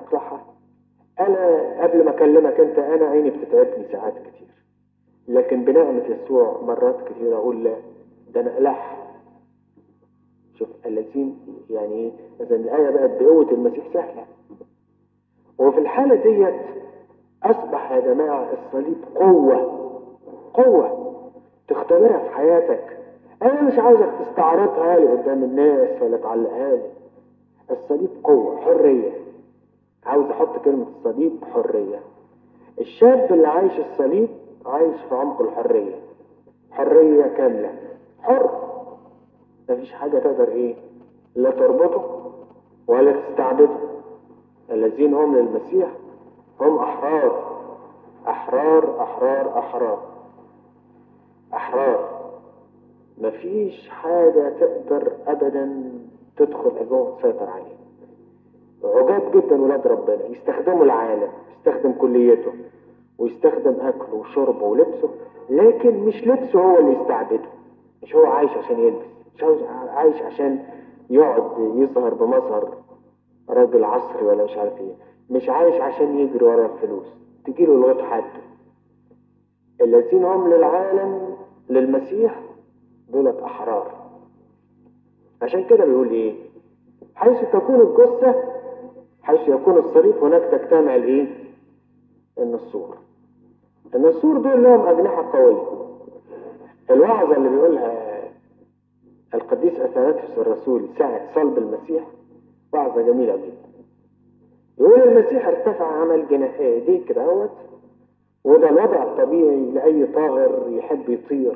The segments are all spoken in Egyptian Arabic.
تقلعها انا قبل ما اكلمك انت انا عيني بتتعبني ساعات كتير لكن بنعمة يسوع مرات كتير اقول لا ده انا اقلعها شوف الذين يعني ايه اذا الايه بقت بقوه المسيح سهله وفي الحاله ديت اصبح يا جماعه الصليب قوه قوه تختبرها في حياتك انا مش عاوزك تستعرضها لي قدام الناس ولا تعلقها لي الصليب قوه حريه عاوز احط كلمه الصليب حريه الشاب اللي عايش الصليب عايش في عمق الحريه حريه كامله حر مفيش حاجة تقدر ايه لا تربطه ولا تستعبده الذين هم للمسيح هم أحرار أحرار أحرار أحرار أحرار مفيش حاجة تقدر أبدا تدخل جوه وتسيطر عليه عجاب جدا ولاد ربنا يستخدموا العالم يستخدم كليته ويستخدم أكله وشربه ولبسه لكن مش لبسه هو اللي يستعبده مش هو عايش عشان يلبس مش عاوز عايش عشان يقعد يظهر بمظهر راجل عصري ولا مش عارف ايه مش عايش عشان يجري ورا الفلوس تجيله لغايه حده الذين هم للعالم للمسيح دولت احرار عشان كده بيقول ايه حيث تكون الجثه حيث يكون الصليب هناك تجتمع الايه النسور النسور دول لهم اجنحه قويه الوعظه اللي بيقولها القديس اثناتيوس الرسول ساعة صلب المسيح وعظة جميلة جدا يقول المسيح ارتفع عمل جناحيه ايديه كده اهوت وده الوضع الطبيعي لأي طائر يحب يطير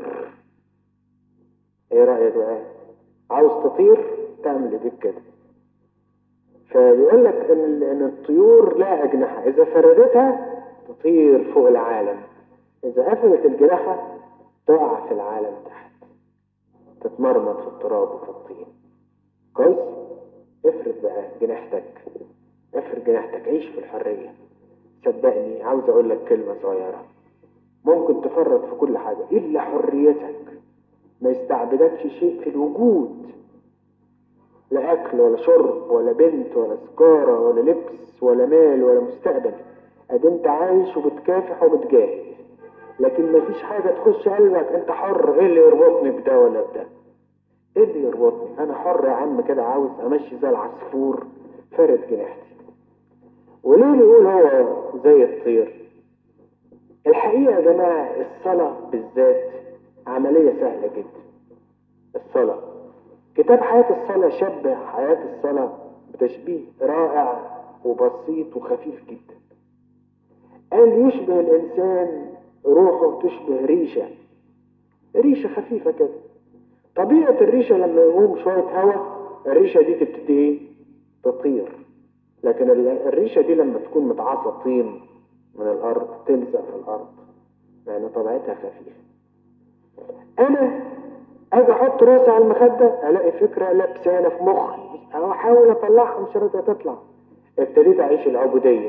ايه رأيك بقى؟ عاوز تطير تعمل ايديك كده فبيقول لك ان ان الطيور لها اجنحه اذا فردتها تطير فوق العالم اذا قفلت الجناحه تقع في العالم تحت تتمرمط في التراب وفي الطين كويس افرد بقى جناحتك افرد جناحتك عيش في الحرية صدقني عاوز اقول لك كلمة صغيرة ممكن تفرط في كل حاجة الا حريتك ما يستعبدكش شيء في الوجود لا اكل ولا شرب ولا بنت ولا سجارة ولا لبس ولا مال ولا مستقبل ادي انت عايش وبتكافح وبتجاهد لكن مفيش حاجة تخش قلبك انت حر ايه اللي يربطني بده ولا بده ايه اللي يربطني انا حر يا عم كده عاوز امشي زي العصفور فارد جناحتي وليه يقول هو زي الطير الحقيقة يا جماعة الصلاة بالذات عملية سهلة جدا الصلاة كتاب حياة الصلاة شبه حياة الصلاة بتشبيه رائع وبسيط وخفيف جدا قال يشبه الإنسان روحه تشبه ريشة ريشة خفيفة كده طبيعة الريشة لما يقوم شوية هواء الريشة دي تبتدي ايه تطير لكن الريشة دي لما تكون متعصى طين من الأرض تلزق في الأرض يعني طبيعتها خفيفة أنا أجي أحط راسي على المخدة ألاقي فكرة لابسانة في مخي أحاول أطلعها مش راضية تطلع ابتديت أعيش العبودية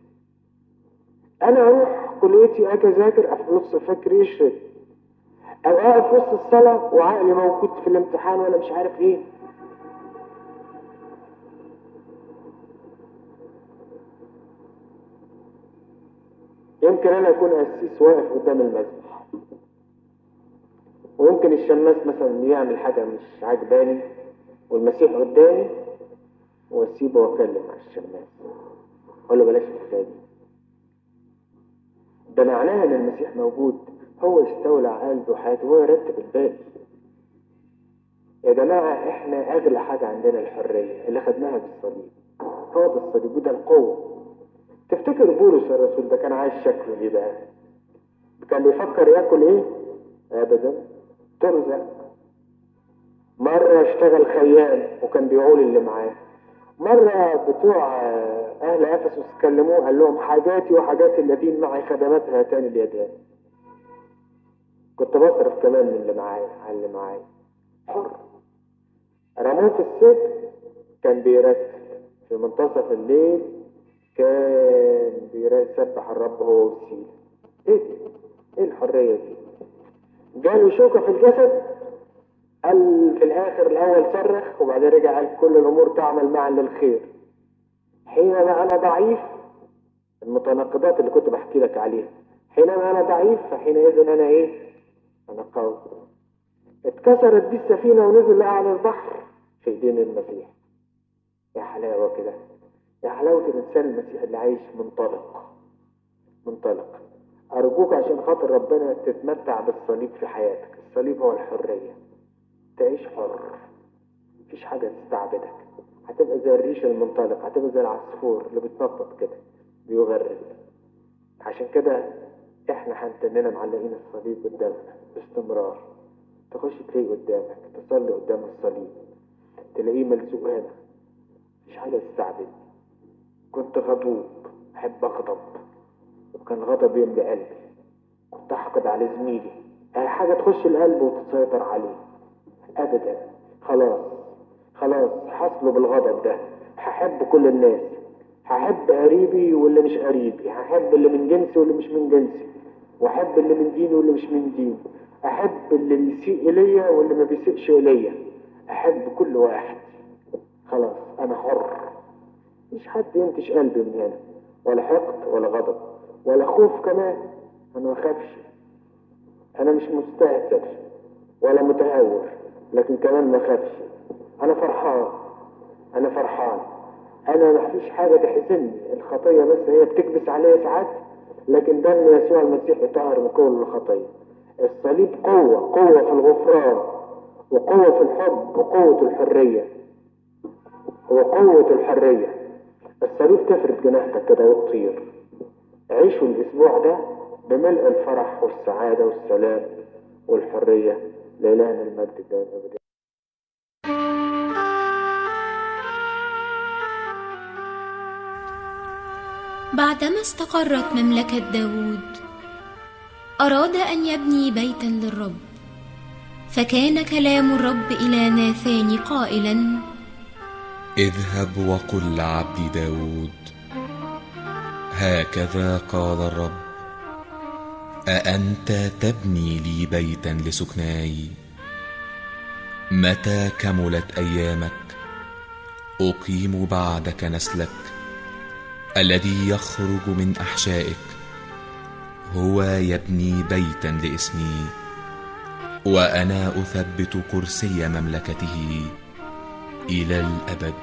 أنا أروح كليتي أجي أذاكر في نص فكري يشرد أو أقف في وسط الصلاة وعقلي موجود في الامتحان وأنا مش عارف إيه يمكن أنا أكون قسيس واقف قدام المسبح ويمكن الشماس مثلا يعمل حاجة مش عجباني والمسيح قدامي واسيبه واتكلم مع الشماس اقول له بلاش الحكايه دي ده معناها ان المسيح موجود هو يستولى على قلبه وحياته هو يرتب الباقي يا جماعة احنا اغلى حاجة عندنا الحرية اللي خدناها بالصليب هو ده الصليب وده القوة تفتكر بولس الرسول ده كان عايش شكله ايه بقى كان بيفكر ياكل ايه ابدا ترزق مرة اشتغل خيام وكان بيعول اللي معاه مرة بتوع أهل أفسس كلموه قال لهم حاجاتي وحاجات الذين معي خدمات هاتان اليدان كنت بصرف كمان من اللي معايا على اللي معايا حر رموه في السجن كان بيرتب في منتصف الليل كان بيسبح الرب هو والسيل ايه دي؟ ايه الحرية دي جاله شوكة في الجسد قال في الاخر الاول صرخ وبعدين رجع قال كل الامور تعمل معا للخير حينما أنا ضعيف المتناقضات اللي كنت بحكي لك عليها حينما أنا ضعيف فحينئذ أنا إيه؟ أنا قوي اتكسرت بيه السفينة ونزل لأعلى البحر في إيدين المسيح يا حلاوة كده يا حلاوة الإنسان المسيح اللي عايش منطلق منطلق أرجوك عشان خاطر ربنا تتمتع بالصليب في حياتك الصليب هو الحرية تعيش حر مفيش حاجة تستعبدك هتبقى زي الريش المنطلق هتبقى زي العصفور اللي بيتنطط كده بيغرد عشان كده احنا هنتننا معلقين الصليب قدامنا باستمرار تخش تلاقيه قدامك تصلي قدام الصليب تلاقيه ملزوق هنا مفيش حاجة تستعبد كنت غضوب أحب أغضب وكان غضب يملي قلبي كنت أحقد على زميلي أي حاجة تخش القلب وتسيطر عليه أبدا خلاص خلاص حصله بالغضب ده هحب كل الناس هحب قريبي واللي مش قريبي هحب اللي من جنسي واللي مش من جنسي واحب اللي من ديني واللي مش من ديني احب اللي بيسيء اليا واللي ما بيسيئش اليا احب كل واحد خلاص انا حر مش حد ينتش قلبي من هنا ولا حقد ولا غضب ولا خوف كمان انا ما اخافش انا مش مستهتر ولا متهور لكن كمان ما اخافش انا فرحان انا فرحان انا ما فيش حاجه تحزنني الخطيه بس هي بتكبس عليا ساعات لكن دم يسوع المسيح يطهر من كل الخطيه الصليب قوه قوه في الغفران وقوه في الحب وقوه الحريه وقوه الحريه الصليب تفرد جناحتك كده وتطير عيشوا الاسبوع ده بملء الفرح والسعاده والسلام والحريه لإلهنا المجد الدائم أبدا بعدما استقرت مملكة داود أراد أن يبني بيتا للرب فكان كلام الرب إلى ناثان قائلا اذهب وقل لعبدي داود هكذا قال الرب أأنت تبني لي بيتا لسكناي متى كملت أيامك أقيم بعدك نسلك الذي يخرج من أحشائك هو يبني بيتا لاسمي وأنا أثبت كرسي مملكته إلى الأبد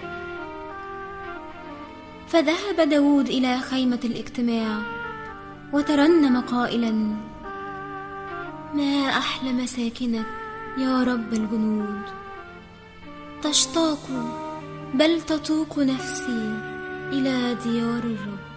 فذهب داود إلى خيمة الاجتماع وترنم قائلا ما أحلى مساكنك يا رب الجنود تشتاق بل تطوق نفسي إلى ديار الرب